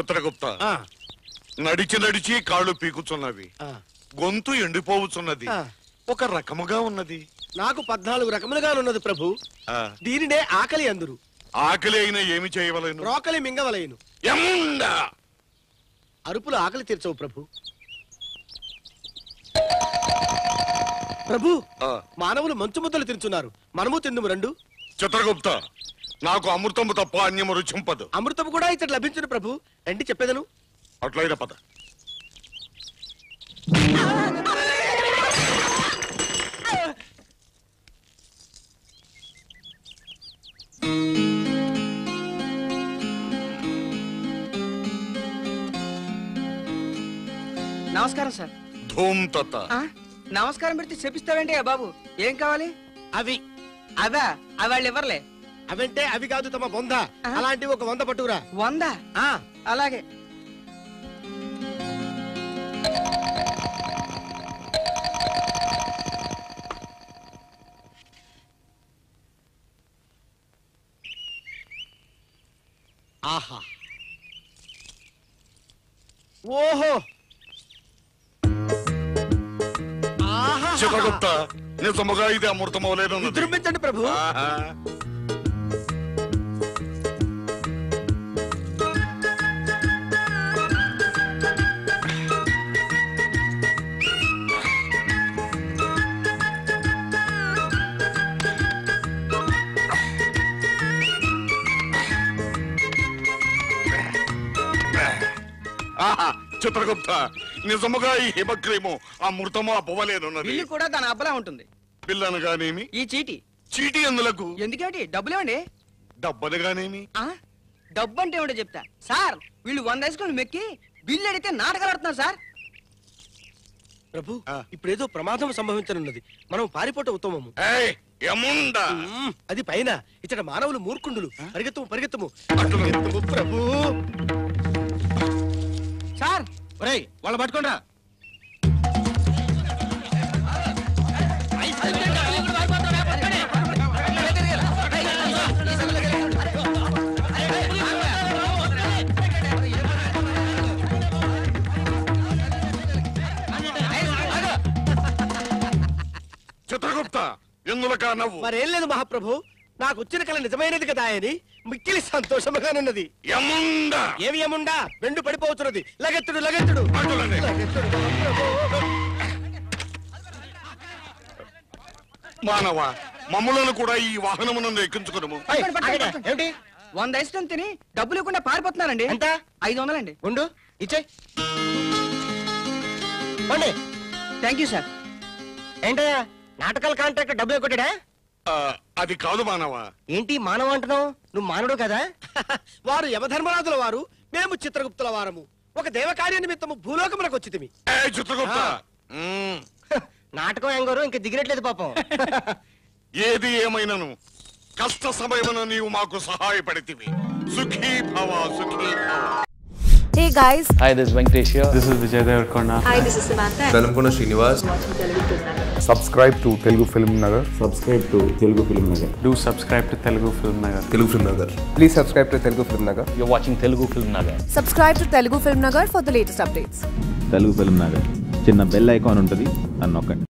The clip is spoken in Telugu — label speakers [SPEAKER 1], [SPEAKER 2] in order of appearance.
[SPEAKER 1] చిత్రగుప్త
[SPEAKER 2] ఆ,
[SPEAKER 1] నడిచి నడిచి కాళ్ళు పీకుచున్నవి
[SPEAKER 2] ఆ.
[SPEAKER 1] గొంతు ఎండిపోవచ్చున్నది
[SPEAKER 2] ఆ.
[SPEAKER 1] ఒక రకముగా ఉన్నది
[SPEAKER 2] నాకు పద్నాలుగు రకములుగానున్నది ప్రభు
[SPEAKER 1] ఆ
[SPEAKER 2] దీనినే ఆకలి అందురు
[SPEAKER 1] ఆకలి అయినా ఏమి చేయవలేను
[SPEAKER 2] రోకలి మింగవలయను
[SPEAKER 1] ఎమ్ముండా!
[SPEAKER 2] అరుపులు ఆకలి తీర్చవు ప్రభు ప్రభు
[SPEAKER 1] ఆ,
[SPEAKER 2] మానవులు మంచు ముద్దలు తింటున్నారు మనము తిందుము రెండు
[SPEAKER 1] చిత్రగుప్త నాకు అమృతము తప్ప అన్యము రుచింపదు
[SPEAKER 2] అమృతము కూడా ఇతడు లభించును ప్రభు రండి చెప్పేదను
[SPEAKER 1] అట్లయిన పద
[SPEAKER 3] నమస్కారం సార్
[SPEAKER 1] ధూమ్ తత్త
[SPEAKER 3] ఆ? నమస్కారం పెడితే చెప్పిస్తావేంటి బాబు ఏం కావాలి
[SPEAKER 2] అవి
[SPEAKER 3] అవా అవి వాళ్ళు ఇవ్వర్లే
[SPEAKER 2] అవంటే అవి కాదు తమ బొంద అలాంటివి ఒక వంద పట్టుకురా
[SPEAKER 3] వంద
[SPEAKER 2] ఆ
[SPEAKER 3] అలాగే
[SPEAKER 2] ఆహా ఓహో ఆహా
[SPEAKER 1] చిత్రగుప్త నిజముగా ఇది అమృతమవలేదు
[SPEAKER 2] విజృంభించండి ప్రభు
[SPEAKER 1] చిత్రగుప్త నిజముగా ఈ హిమక్రీము అమృతము అవ్వలేనున్నది
[SPEAKER 3] బిల్లు కూడా దాని అబ్బలా ఉంటుంది
[SPEAKER 1] పిల్లనగానేమి
[SPEAKER 3] ఈ చీటి
[SPEAKER 1] చీటి ఎందులకు
[SPEAKER 3] ఎందుకేంటి డబ్బులేమండి
[SPEAKER 1] డబ్బనగానేమి
[SPEAKER 3] ఆ? డబ్బు అంటే ఏమిటో చెప్తా సార్ వీళ్ళు వంద వేసుకొని మెక్కి బిల్లు అడిగితే నాటకాలు ఆడుతున్నారు సార్
[SPEAKER 2] ప్రభు
[SPEAKER 1] ఆ.
[SPEAKER 2] ఇప్పుడేదో ప్రమాదం సంభవించనున్నది మనం పారిపోట ఉత్తమము
[SPEAKER 1] ఏయ్, ఎముండా
[SPEAKER 2] మ్మ్, అది పైన ఇతడ మానవులు మూర్ఖుండులు పరిగెత్తము పరిగెత్తము
[SPEAKER 1] అటులు.
[SPEAKER 2] పరిగెత్తము, ప్రభు
[SPEAKER 3] సార్
[SPEAKER 2] ఒరేయ్ వాళ్ళ పట్టుకోండి
[SPEAKER 1] చిత్రగుప్త ఎందులక నవ్వు
[SPEAKER 2] మరేం లేదు మహాప్రభు నాకు వచ్చిన కళ నిజమైనది కదా అని మిక్కిలి సంతోషముగానున్నది
[SPEAKER 1] ఎముండా
[SPEAKER 2] ఏమి ఏముండా వెండు పడిపోతున్నది లగెత్తుడు లగెత్తుడు
[SPEAKER 1] అటులనే.
[SPEAKER 2] లగెత్తుడు మహాప్రభు.
[SPEAKER 1] మానవ మమ్ములను కూడా ఈ వాహనమునందు ఎక్కించుకును
[SPEAKER 2] ఏయ్,
[SPEAKER 3] పట్టుకోండి, పట్టుకోండి,
[SPEAKER 2] ఆగండి.
[SPEAKER 3] పట్టుకోండి.
[SPEAKER 2] ఏమిటి
[SPEAKER 3] వంద వేసుకొని తిని డబ్బులు ఇవ్వకుండా పారిపోతున్నారండి
[SPEAKER 2] ఎంత
[SPEAKER 3] ఐదు వందలండి
[SPEAKER 2] ఉండు ఇచ్చే పండి
[SPEAKER 3] థ్యాంక్ యూ సార్
[SPEAKER 2] ఏంటయ్యా నాటకాల కాంట్రాక్ట్ డబ్బులు కొట్టాడా
[SPEAKER 1] ఆ, అది కాదు మానవ
[SPEAKER 2] ఏంటి మానవ అంటున్నావు నువ్వు మానవుడు కదా వారు యమధర్మరాజుల వారు మేము చిత్రగుప్తుల వారము ఒక దేవకార్య నిమిత్తము భూలోకములకు వచ్చితిమి
[SPEAKER 1] ఏ చిత్రగుప్త
[SPEAKER 2] ఆ.
[SPEAKER 1] మ్మ్.
[SPEAKER 2] నాటకం ఎంగారు ఇంకా దిగినట్లేదు పాపం
[SPEAKER 1] ఏది ఏమైనను కష్ట సమయమున నీవు మాకు సహాయపడితివి సుఖీ భవ సుఖీ భవ
[SPEAKER 4] Hey guys,
[SPEAKER 5] Hi, this is Venkatesh here.
[SPEAKER 6] This is Vijay Devarkonda.
[SPEAKER 4] hi, this is Samantha.
[SPEAKER 7] Velankonda Srinivas
[SPEAKER 8] subscribe to Telugu Film Nagar.
[SPEAKER 9] Subscribe to Telugu film Nagar
[SPEAKER 6] Do subscribe to Telugu Film Nagar.
[SPEAKER 7] Telugu film Nagar
[SPEAKER 8] Please subscribe to Telugu Film Nagar.
[SPEAKER 5] You're watching Telugu Film Nagar.
[SPEAKER 4] Subscribe to Telugu Film Nagar for the latest updates.
[SPEAKER 9] Telugu film Nagar చిన్న బెల్ ఐకాన్ ఉంటుంది దాన్ని నొక్కండి